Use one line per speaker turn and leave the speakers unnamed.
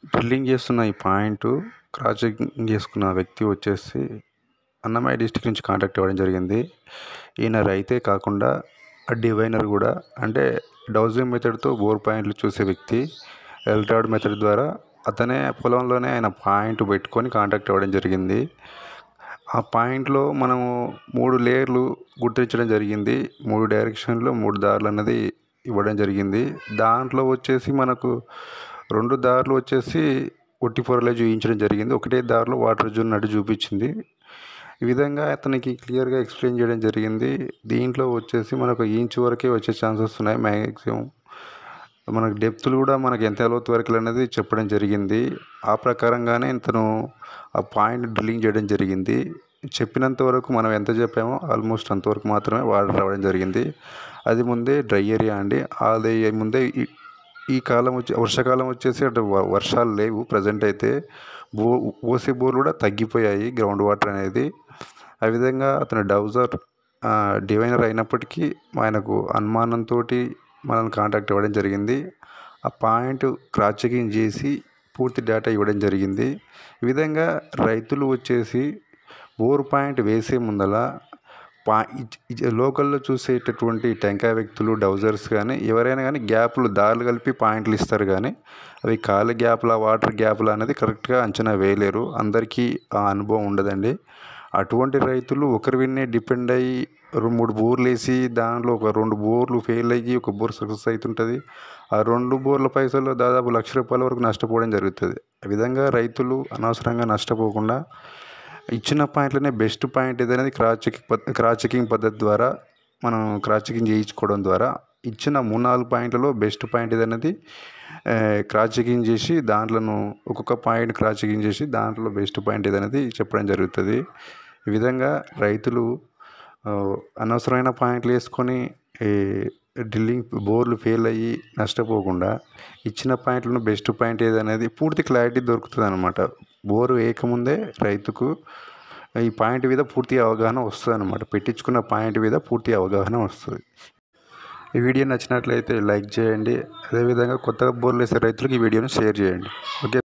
drilling చేస్తున్న ఈ point cross checking చేసుకున్న వ్యక్తి వచ్చేసి అన్నమయ్య డిస్టిక్ నుంచి కాంటాక్ట్ అవ్వడం జరిగింది ఈయన రైతే కాకుండా డివైనర్ కూడా అంటే డౌజింగ్ మెథడ్తో బోర్ పాయింట్లు చూసే వ్యక్తి ఎల్టాడ్ మెథడ్ ద్వారా అతనే పొలంలోనే ఆయన పాయింట్ పెట్టుకొని కాంటాక్ట్ అవ్వడం జరిగింది ఆ పాయింట్లో మనము మూడు లేయర్లు గుర్తించడం జరిగింది మూడు డైరెక్షన్లో మూడు దారులు అన్నది ఇవ్వడం జరిగింది దాంట్లో వచ్చేసి మనకు రెండు దారులు వచ్చేసి ఒట్టి పొరలే చూపించడం జరిగింది ఒకటే దారిలో వాటర్ జోన్నట్టు చూపించింది ఈ విధంగా అతనికి క్లియర్గా ఎక్స్ప్లెయిన్ చేయడం జరిగింది దీంట్లో వచ్చేసి మనకు ఇంచ్ వరకే వచ్చే ఛాన్సెస్ ఉన్నాయి మ్యాక్సిమం మనకు డెప్త్లు కూడా మనకి ఎంత లోతు వరకు అనేది చెప్పడం జరిగింది ఆ ప్రకారంగానే ఇతను ఆ పాయింట్ డ్రిల్లింగ్ చేయడం జరిగింది చెప్పినంత వరకు మనం ఎంత చెప్పామో ఆల్మోస్ట్ అంతవరకు మాత్రమే వాటర్ రావడం జరిగింది అది ముందే డ్రై ఏరియా అండి అది ముందే ఈ ఈ కాలం వచ్చి వర్షాకాలం వచ్చేసి అటు వ- వర్షాలు లేవు ప్రజెంట్ అయితే బో ఓసీ బోర్లు కూడా తగ్గిపోయాయి గ్రౌండ్ వాటర్ అనేది ఆ విధంగా అతను డౌజర్ డివైనర్ అయినప్పటికీ ఆయనకు అనుమానంతో మనల్ని కాంటాక్ట్ అవ్వడం జరిగింది ఆ పాయింట్ క్రాస్ చెకింగ్ చేసి పూర్తి డేటా ఇవ్వడం జరిగింది ఈ విధంగా రైతులు వచ్చేసి బోర్ పాయింట్ వేసే ముందల పా ఇచ్- ఇచ్- లోకల్లో చూసేటటువంటి టెంకాయ వ్యక్తులు డౌజర్స్ కానీ ఎవరైనా కానీ గ్యాప్లు దారులు కలిపి పాయింట్లు ఇస్తారు కానీ అవి ఖాళీ గ్యాప్ల వాటర్ గ్యాప్ల అనేది కరెక్ట్గా అంచనా వేయలేరు అందరికీ ఆ అనుభవం ఉండదండి అటువంటి రైతులు ఒకరి విన్నే డిపెండ్ అయ్యి రెండు మూడు బోర్లు వేసి దాంట్లో ఒక రెండు బోర్లు ఫెయిల్ అయ్యి ఒక బోర్ సక్సెస్ అవుతుంటుంది ఆ రెండు బోర్ల పైసలు దాదాపు లక్ష రూపాయల వరకు నష్టపోవడం జరుగుతుంది ఆ విధంగా రైతులు అనవసరంగా నష్టపోకుండా ఇచ్చిన పాయింట్లనే బెస్ట్ పాయింట్ ఏదనేది క్రాస్ చెకింగ్ పద్ధ క్రాస్ చెకింగ్ పద్ధతి ద్వారా మనం క్రాస్ చెకింగ్ చేయించుకోవడం ద్వారా ఇచ్చిన మూడు నాలుగు పాయింట్లలో బెస్ట్ పాయింట్ ఏదనేది ఆ, క్రాస్ చెకింగ్ చేసి దాంట్లోను ఒక్కొక్క పాయింట్ క్రాస్ చెకింగ్ చేసి దాంట్లో బెస్ట్ పాయింట్ ఏదనేది చెప్పడం జరుగుతుంది ఈ విధంగా రైతులు ఆ, అనవసరమైన పాయింట్లు వేసుకొని ఈ డ్రిల్లింగ్ బోర్లు ఫెయిల్ అయ్యి నష్టపోకుండా ఇచ్చిన పాయింట్లను బెస్ట్ పాయింట్ ఏదనేది పూర్తి క్లారిటీ దొరుకుతుంది అనమాట బోరు వేయకముందే రైతుకు ఈ పాయింట్ మీద పూర్తి అవగాహన వస్తుంది అనమాట పెట్టించుకున్న పాయింట్ మీద పూర్తి అవగాహన వస్తుంది ఈ వీడియో నచ్చినట్లయితే లైక్ చేయండి అదేవిధంగా కొత్తగా బోర్లు వేసే రైతులకు ఈ వీడియోని షేర్ చేయండి ఓకే